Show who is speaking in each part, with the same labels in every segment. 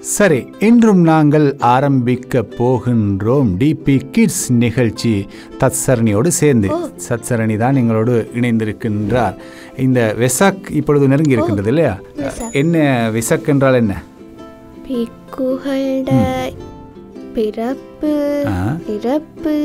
Speaker 1: சரி இன்றும் நாங்கள் ஆரம்பிக்க போகின்றோம் டிபி கிட்ஸ் நிகழ்ச்சி தத்சரணியோடு சேர்ந்து சத்சரணி தான் எங்களோடு இணைந்திருக்கின்றார் இந்த வெசாக் இப்பொழுது நெருங்கி இருக்கின்றது இல்லையா என்ன வெசாக் என்றால் என்ன
Speaker 2: பிக்குகள பிறப்பு
Speaker 1: ஆ.
Speaker 2: இறப்பு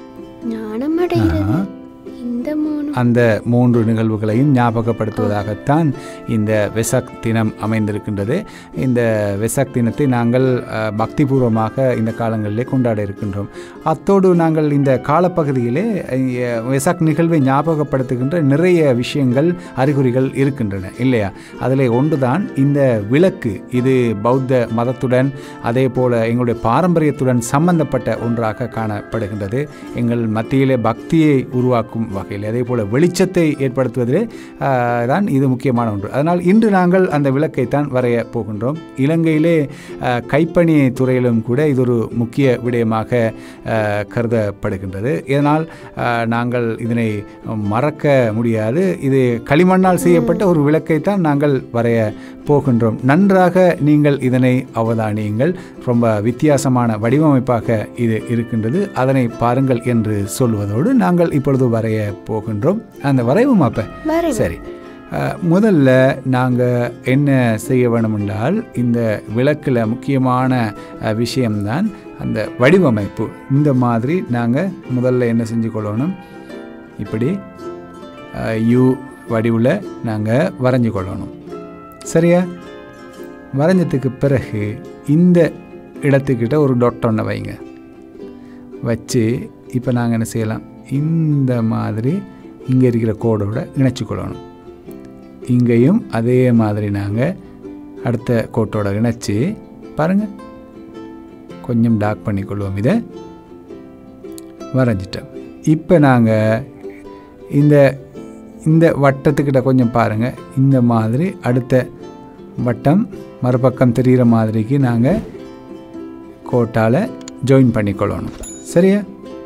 Speaker 2: ஞானமடைகிறது இந்த மூணு
Speaker 1: அந்த மூன்று நிகழ்வுகளையும் ஞாபகப்படுத்துவதாகத்தான் இந்த வெசாக் தினம் அமைந்திருக்கின்றது இந்த வெசாக் தினத்தை நாங்கள் அஹ், பக்திபூர்வமாக இந்த காலங்களிலே கொண்டாட இருக்கின்றோம் அத்தோடு நாங்கள் இந்த காலப்பகுதியிலே அஹ், வெசாக் நிகழ்வை ஞாபகப்படுத்துகின்ற நிறைய விஷயங்கள் அறிகுறிகள் இருக்கின்றன இல்லையா அதில் ஒன்றுதான் இந்த விளக்கு இது பௌத்த மதத்துடன் அதே போல எங்களுடைய பாரம்பரியத்துடன் சம்பந்தப்பட்ட ஒன்றாக காணப்படுகின்றது எங்கள் மத்தியிலே பக்தியை உருவாக்கும் வகையில் அதே போல வெளிச்சத்தை ஏற்படுத்துவதிலே ஆஹ், தான் இது முக்கியமான ஒன்று அதனால் இன்று நாங்கள் அந்த விளக்கை தான் வரைய போகின்றோம் இலங்கையிலே ஆஹ், கைப்பணி துறையிலும் கூட இது ஒரு முக்கிய விடயமாக ஆஹ், கருதப்படுகின்றது இதனால் ஆஹ், நாங்கள் இதனை மறக்க முடியாது இது களிமண்ணால் செய்யப்பட்ட ஒரு விளக்கை தான் நாங்கள் வரைய போகின்றோம் நன்றாக நீங்கள் இதனை அவதானியுங்கள் ரொம்ப வித்தியாசமான வடிவமைப்பாக இது இருக்கின்றது அதனை பாருங்கள் என்று சொல்வதோடு நாங்கள் இப்பொழுது வரைய போகின்றோம் அந்த வரைவும் அப்ப
Speaker 2: வரை
Speaker 1: சரி அஹ், முதல்ல நாங்கள் என்ன செய்ய வேணும் என்றால் இந்த விளக்கில் முக்கியமான அஹ், விஷயம்தான் அந்த வடிவமைப்பு இந்த மாதிரி நாங்கள் முதல்ல என்ன செஞ்சு கொள்ளணும் இப்படி அஹ், யூ வடிவில் நாங்கள் வரைஞ்சு கொள்ளணும் சரியா வரைஞ்சதுக்கு பிறகு இந்த இடத்துக்கிட்ட ஒரு டொட் ஒன்றை வைங்க வச்சு இப்போ நாங்கள் என்ன செய்யலாம் இந்த மாதிரி இங்கே இருக்கிற கோடோட இணைச்சு கொள்ளணும் இங்கேயும் அதே மாதிரி நாங்கள் அடுத்த கோட்டோட இணைச்சி பாருங்கள் கொஞ்சம் டார்க் பண்ணிக்கொள்வோம் இதை வரைஞ்சிட்டோம் இப்போ நாங்கள் இந்த இந்த வட்டத்துக்கிட்ட கொஞ்சம் பாருங்கள் இந்த மாதிரி அடுத்த வட்டம் மறுபக்கம் தெரிகிற மாதிரிக்கு நாங்கள் கோட்டால் ஜாயின் பண்ணிக்கொள்ளணும் சரியா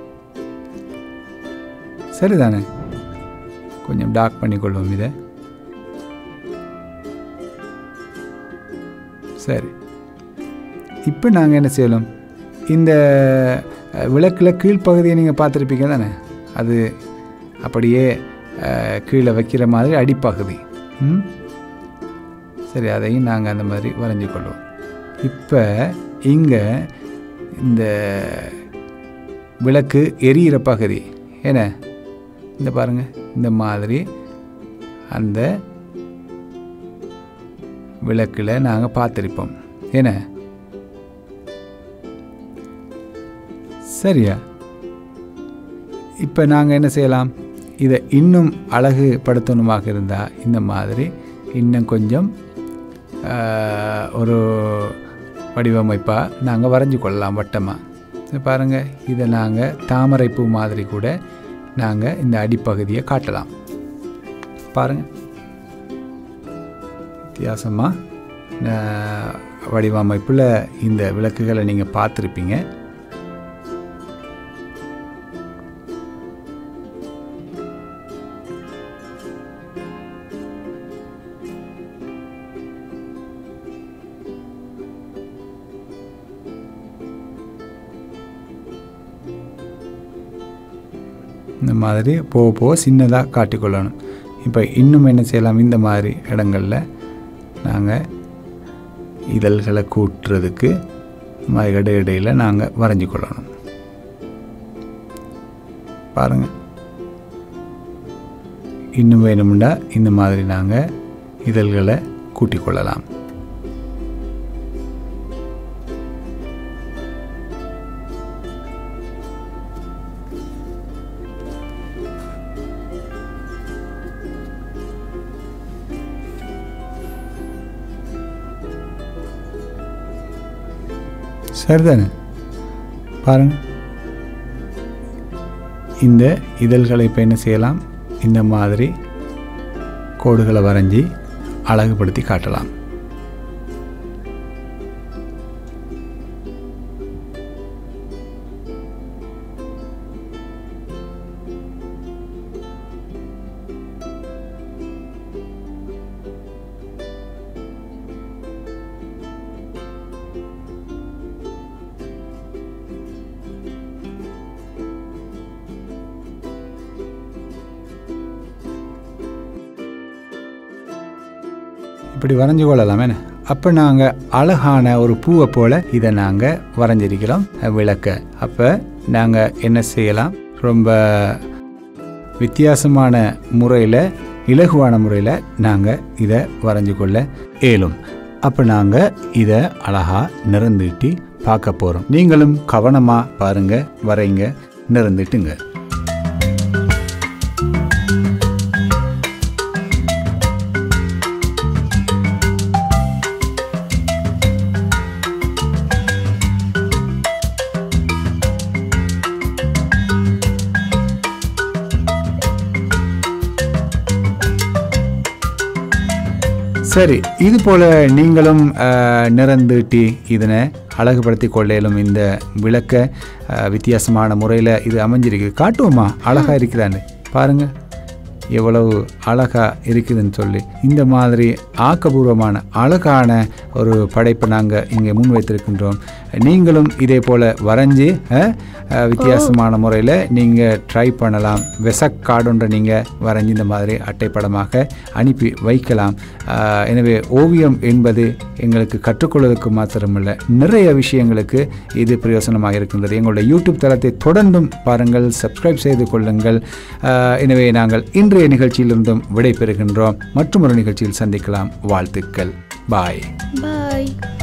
Speaker 1: சரிதானே கொஞ்சம் டார்க் பண்ணிக்கொள்வோம் இதை சரி இப்போ நாங்கள் என்ன செய்யலாம் இந்த அஹ், விளக்கில் கீழ்ப்பகுதியை நீங்கள் பார்த்துருப்பீங்க தானே அது அப்படியே அஹ், கீழே வைக்கிற மாதிரி அடிப்பகுதி ம் சரி அதையும் நாங்கள் அந்த மாதிரி வரைஞ்சி கொள்வோம் இப்போ இங்கே இந்த விளக்கு எரியிற பகுதி என்ன இந்த பாருங்கள் இந்த மாதிரி அந்த விளக்கில் நாங்கள் பார்த்துருப்போம் என்ன சரியா இப்போ நாங்கள் என்ன செய்யலாம் இதை இன்னும் அழகுபடுத்தணுமாக இருந்தால் இந்த மாதிரி இன்னும் கொஞ்சம் ஆஹ், ஒரு வடிவமைப்பாக நாங்கள் வரைஞ்சி கொள்ளலாம் வட்டமாக பாருங்கள் இதை நாங்கள் தாமரைப்பூ மாதிரி கூட நாங்கள் இந்த அடிப்பகுதியை காட்டலாம் பாருங்கள் வித்தியாசமாக வடிவமைப்பில் இந்த விளக்குகளை நீங்கள் பார்த்துருப்பீங்க இந்த மாதிரி போக போக சின்னதாக காட்டிக்கொள்ளணும் இப்போ இன்னும் என்ன செய்யலாம் இந்த மாதிரி இடங்களில் நாங்கள் இதழ்களை கூட்டுறதுக்கு இந்த மாதிரி இடை இடையில் நாங்கள் வரைஞ்சி கொள்ளணும் பாருங்கள் இன்னும் வேணும்னா இந்த மாதிரி நாங்கள் இதழ்களை கூட்டிக் கொள்ளலாம் சரிதானே பாருங்க இந்த இதழ்களை இப்போ என்ன செய்யலாம் இந்த மாதிரி கோடுகளை வரைஞ்சி அழகுபடுத்தி காட்டலாம் இப்படி வரைஞ்சு கொள்ளலாம் என்ன அப்போ நாங்கள் அழகான ஒரு பூவை போல் இதை நாங்கள் வரைஞ்சிருக்கிறோம் விளக்க அப்போ நாங்கள் என்ன செய்யலாம் ரொம்ப வித்தியாசமான முறையில் இலகுவான முறையில் நாங்கள் இதை வரைஞ்சு கொள்ள இயலும் அப்போ நாங்கள் இதை அழகாக நிறந்தீட்டி பார்க்க போகிறோம் நீங்களும் கவனமாக பாருங்கள் வரைங்க நிறந்துட்டுங்க சரி இது போல நீங்களும் அஹ், நிறந்தீட்டி இதனை அழகுபடுத்தி கொள்ளையிலும் இந்த விளக்க அஹ், வித்தியாசமான முறையில் இது அமைஞ்சிருக்கு காட்டுவோமா அழகாக இருக்கிறான்னு பாருங்க எவ்வளவு அழகா இருக்குதுன்னு சொல்லி இந்த மாதிரி ஆக்கபூர்வமான அழகான ஒரு படைப்பை நாங்கள் இங்கே முன் வைத்திருக்கின்றோம் நீங்களும் இதே போல் வரைஞ்சி அஹ், அஹ், வித்தியாசமான முறையில் நீங்கள் ட்ரை பண்ணலாம் வெசக் கார்டுன்ற நீங்கள் வரைஞ்சி இந்த மாதிரி அட்டைப்படமாக அனுப்பி வைக்கலாம் அஹ், எனவே ஓவியம் என்பது எங்களுக்கு கற்றுக்கொள்வதற்கு மாத்திரமல்ல நிறைய விஷயங்களுக்கு இது பிரயோசனமாக இருக்கின்றது எங்களுடைய யூடியூப் தளத்தை தொடர்ந்தும் பாருங்கள் சப்ஸ்கிரைப் செய்து கொள்ளுங்கள் அஹ், எனவே நாங்கள் இன்றைய நிகழ்ச்சியிலிருந்தும் விடை பெறுகின்றோம் மற்றும் ஒரு நிகழ்ச்சியில் சந்திக்கலாம் வாழ்த்துக்கள் பாய்
Speaker 2: பாய்